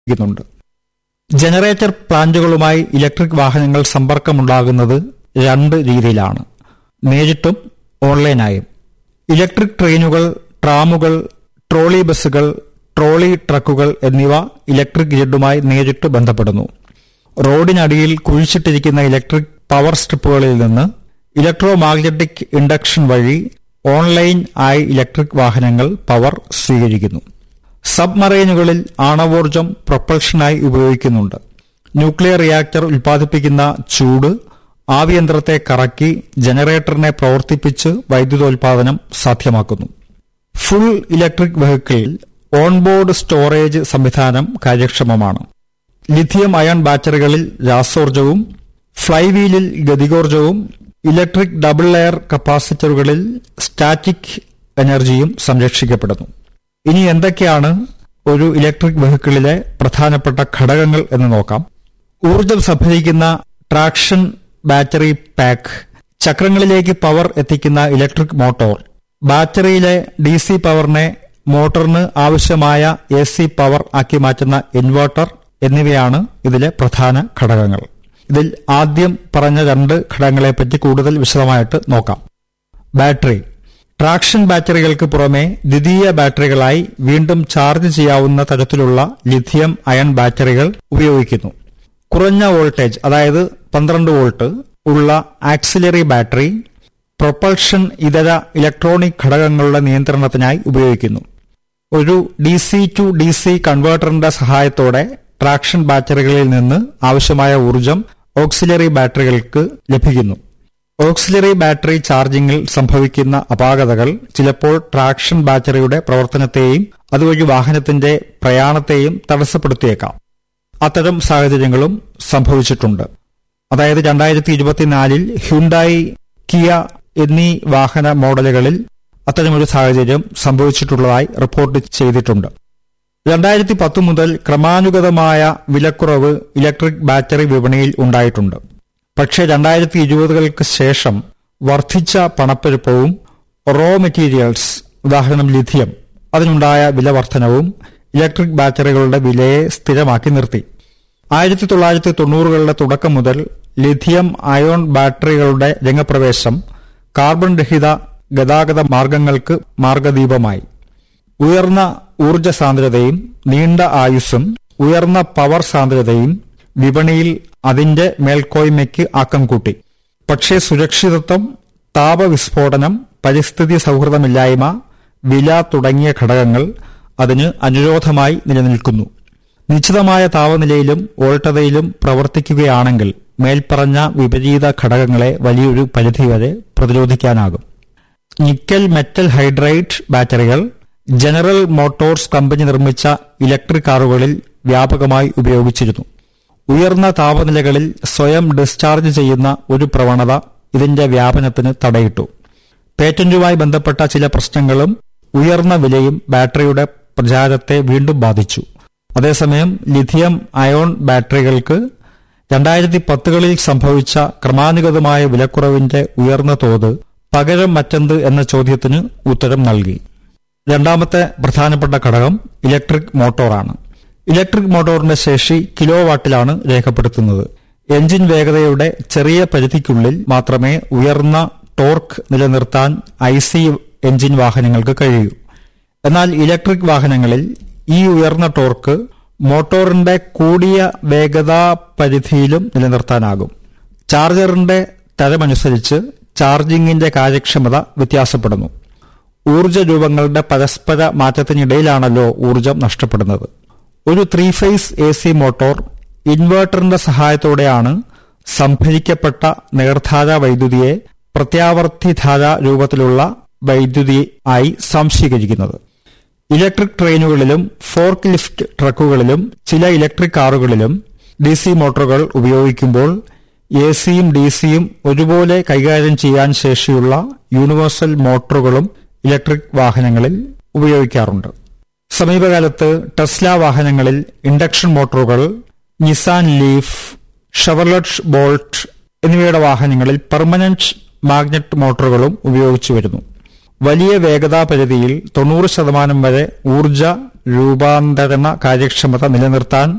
ുന്നുണ്ട് generator പ്ലാന്റുകളുമായി electric വാഹനങ്ങൾ സമ്പർക്കമുണ്ടാകുന്നത് രണ്ട് രീതിയിലാണ് നേരിട്ടും ഓൺലൈനായും ഇലക്ട്രിക് ട്രെയിനുകൾ ട്രാമുകൾ ട്രോളി ബസ്സുകൾ ട്രോളി ട്രക്കുകൾ എന്നിവ ഇലക്ട്രിക് ഗ്രിഡുമായി നേരിട്ട് ബന്ധപ്പെടുന്നു റോഡിനടിയിൽ കുഴിച്ചിട്ടിരിക്കുന്ന ഇലക്ട്രിക് പവർ സ്ട്രിപ്പുകളിൽ നിന്ന് ഇലക്ട്രോ മാഗ്നറ്റിക് ഇൻഡക്ഷൻ വഴി ഓൺലൈൻ ആയി ഇലക്ട്രിക് വാഹനങ്ങൾ പവർ സ്വീകരിക്കുന്നു സബ്മറൈനുകളിൽ ആണവോർജം പ്രൊപ്പൽഷനായി ഉപയോഗിക്കുന്നുണ്ട് ന്യൂക്ലിയർ റിയാക്ടർ ഉൽപ്പാദിപ്പിക്കുന്ന ചൂട് ആവിയന്ത്രത്തെ കറക്കി ജനറേറ്ററിനെ പ്രവർത്തിപ്പിച്ച് വൈദ്യുതോൽപാദനം സാധ്യമാക്കുന്നു ഫുൾ ഇലക്ട്രിക് വെഹിക്കിളിൽ ഓൺബോർഡ് സ്റ്റോറേജ് സംവിധാനം കാര്യക്ഷമമാണ് ലിഥിയം അയൺ ബാറ്ററികളിൽ രാസോർജവും ഫ്ലൈവീലിൽ ഗതികോർജവും ഇലക്ട്രിക് ഡബിൾ ലെയർ കപ്പാസിറ്ററുകളിൽ സ്റ്റാറ്റിക് എനർജിയും സംരക്ഷിക്കപ്പെടുന്നു ഇനി എന്തൊക്കെയാണ് ഒരു ഇലക്ട്രിക് വെഹിക്കിളിലെ പ്രധാനപ്പെട്ട ഘടകങ്ങൾ എന്ന് നോക്കാം ഊർജം സംഭരിക്കുന്ന ട്രാക്ഷൻ ബാറ്ററി പാക്ക് ചക്രങ്ങളിലേക്ക് പവർ എത്തിക്കുന്ന ഇലക്ട്രിക് മോട്ടോർ ബാറ്ററിയിലെ ഡി സി പവറിനെ മോട്ടറിന് ആവശ്യമായ എ സി പവർ ആക്കി മാറ്റുന്ന ഇൻവെർട്ടർ എന്നിവയാണ് ഇതിലെ പ്രധാന ഘടകങ്ങൾ ഇതിൽ ആദ്യം പറഞ്ഞ രണ്ട് ഘടകങ്ങളെപ്പറ്റി കൂടുതൽ വിശദമായിട്ട് നോക്കാം ബാറ്ററി ട്രാക്ഷൻ ബാറ്ററികൾക്ക് പുറമെ ദ്വിതീയ ബാറ്ററികളായി വീണ്ടും ചാർജ് ചെയ്യാവുന്ന തരത്തിലുള്ള ലിഥിയം അയൺ ബാറ്ററികൾ ഉപയോഗിക്കുന്നു കുറഞ്ഞ വോൾട്ടേജ് അതായത് പന്ത്രണ്ട് വോൾട്ട് ഉള്ള ആക്സിലറി ബാറ്ററി പ്രൊപ്പൾഷൻ ഇതര ഇലക്ട്രോണിക് ഘടകങ്ങളുടെ നിയന്ത്രണത്തിനായി ഉപയോഗിക്കുന്നു ഒരു D C to D C കൺവേർട്ടറിന്റെ സഹായത്തോടെ ട്രാക്ഷൻ ബാറ്ററികളിൽ നിന്ന് ആവശ്യമായ ഊർജം ഓക്സിലറി ബാറ്ററികൾക്ക് ലഭിക്കുന്നു ഓക്സിലറി ബാറ്ററി ചാർജിംഗിൽ സംഭവിക്കുന്ന അപാകതകൾ ചിലപ്പോൾ ട്രാക്ഷൻ ബാറ്ററിയുടെ പ്രവർത്തനത്തെയും അതുവഴി വാഹനത്തിന്റെ പ്രയാണത്തെയും തടസ്സപ്പെടുത്തിയേക്കാം അത്തരം സാഹചര്യങ്ങളും സംഭവിച്ചിട്ടുണ്ട് അതായത് രണ്ടായിരത്തി ഇരുപത്തിനാലിൽ ഹ്യുണ്ടായി കിയ എന്നീ വാഹന മോഡലുകളിൽ അത്തരമൊരു സാഹചര്യം സംഭവിച്ചിട്ടുള്ളതായി റിപ്പോർട്ട് ചെയ്തിട്ടുണ്ട് രണ്ടായിരത്തി പത്ത് മുതൽ ക്രമാനുഗതമായ വിലക്കുറവ് ഇലക്ട്രിക് ബാറ്ററി വിപണിയിൽ ഉണ്ടായിട്ടുണ്ട് പക്ഷേ രണ്ടായിരത്തി ഇരുപതുകൾക്ക് ശേഷം വർദ്ധിച്ച പണപ്പെരുപ്പവും റോ മെറ്റീരിയൽസ് ഉദാഹരണം ലിഥിയം അതിനുണ്ടായ വില വർധനവും ഇലക്ട്രിക് ബാറ്ററികളുടെ വിലയെ സ്ഥിരമാക്കി നിർത്തി ആയിരത്തി തൊള്ളായിരത്തി തൊണ്ണൂറുകളുടെ തുടക്കം മുതൽ ലിഥിയം അയോൺ ബാറ്ററികളുടെ രംഗപ്രവേശം കാർബൺ രഹിത ഗതാഗത മാർഗങ്ങൾക്ക് മാർഗദീപമായി ഉയർന്ന ഊർജ സാന്ദ്രതയും നീണ്ട ആയുസ്സും ഉയർന്ന പവർ സാന്ദ്രതയും വിപണിയിൽ അതിന്റെ മേൽക്കോയ്മയ്ക്ക് ആക്കം കൂട്ടി പക്ഷേ സുരക്ഷിതത്വം താപവിസ്ഫോടനം പരിസ്ഥിതി സൗഹൃദമില്ലായ്മ വില തുടങ്ങിയ ഘടകങ്ങൾ അതിന് അനുരോധമായി നിലനിൽക്കുന്നു നിശ്ചിതമായ താപനിലയിലും വോൾട്ടതയിലും പ്രവർത്തിക്കുകയാണെങ്കിൽ മേൽപ്പറഞ്ഞ വിപരീത ഘടകങ്ങളെ വലിയൊരു പരിധിവരെ പ്രതിരോധിക്കാനാകും നിക്കൽ മെറ്റൽ ഹൈഡ്രൈഡ് ബാറ്ററികൾ ജനറൽ മോട്ടോഴ്സ് കമ്പനി നിർമ്മിച്ച ഇലക്ട്രിക് കാറുകളിൽ വ്യാപകമായി ഉപയോഗിച്ചിരുന്നു ഉയർന്ന താപനിലകളിൽ സ്വയം ഡിസ്ചാർജ് ചെയ്യുന്ന ഒരു പ്രവണത ഇതിന്റെ വ്യാപനത്തിന് തടയിട്ടു പേറ്റന്റുമായി ബന്ധപ്പെട്ട ചില പ്രശ്നങ്ങളും ഉയർന്ന വിലയും ബാറ്ററിയുടെ പ്രചാരത്തെ വീണ്ടും ബാധിച്ചു അതേസമയം ലിഥിയം അയോൺ ബാറ്ററികൾക്ക് രണ്ടായിരത്തി പത്തുകളിൽ സംഭവിച്ച ക്രമാനുഗതമായ വിലക്കുറവിന്റെ ഉയർന്ന തോത് പകരം മറ്റെന്ത് എന്ന ചോദ്യത്തിന് ഉത്തരം നൽകി രണ്ടാമത്തെ പ്രധാനപ്പെട്ട ഘടകം ഇലക്ട്രിക് മോട്ടോറാണ് ഇലക്ട്രിക് മോട്ടോറിന്റെ ശേഷി കിലോ വാട്ടിലാണ് രേഖപ്പെടുത്തുന്നത് എഞ്ചിൻ വേഗതയുടെ ചെറിയ പരിധിക്കുള്ളിൽ മാത്രമേ ഉയർന്ന ടോർക്ക് നിലനിർത്താൻ ഐ സി എഞ്ചിൻ വാഹനങ്ങൾക്ക് കഴിയൂ എന്നാൽ ഇലക്ട്രിക് വാഹനങ്ങളിൽ ഈ ഉയർന്ന ടോർക്ക് മോട്ടോറിന്റെ കൂടിയ വേഗതാ പരിധിയിലും നിലനിർത്താനാകും ചാർജറിന്റെ തരമനുസരിച്ച് ചാർജിങ്ങിന്റെ കാര്യക്ഷമത വ്യത്യാസപ്പെടുന്നു ഊർജ രൂപങ്ങളുടെ പരസ്പര മാറ്റത്തിനിടയിലാണല്ലോ ഊർജം നഷ്ടപ്പെടുന്നത് ഒരു three phase A C motor ഇൻവേർട്ടറിന്റെ സഹായത്തോടെയാണ് സംഭരിക്കപ്പെട്ട നേർധാര വൈദ്യുതിയെ പ്രത്യാവർത്തിധാര രൂപത്തിലുള്ള വൈദ്യുതി ആയി സംശീകരിക്കുന്നത് ഇലക്ട്രിക് ട്രെയിനുകളിലും ഫോർക്ക് ലിഫ്റ്റ് ട്രക്കുകളിലും ചില ഇലക്ട്രിക് കാറുകളിലും ഡി സി മോട്ടോറുകൾ ഉപയോഗിക്കുമ്പോൾ എ സിയും ഡി സിയും ഒരുപോലെ കൈകാര്യം ചെയ്യാൻ ശേഷിയുള്ള യൂണിവേഴ്സൽ മോട്ടോറുകളും ഇലക്ട്രിക് വാഹനങ്ങളിൽ ഉപയോഗിക്കാറുണ്ട് സമീപകാലത്ത് ടെസ്ല വാഹനങ്ങളിൽ ഇൻഡക്ഷൻ മോട്ടോറുകൾ നിസാൻ ലീഫ് ഷവർലറ്റ് ബോൾട്ട് എന്നിവയുടെ വാഹനങ്ങളിൽ പെർമനന്റ് മാഗ്നറ്റ് മോട്ടോറുകളും ഉപയോഗിച്ചു വരുന്നു വലിയ വേഗതാ പരിധിയിൽ തൊണ്ണൂറ് ശതമാനം വരെ ഊർജ രൂപാന്തരണ കാര്യക്ഷമത നിലനിർത്താൻ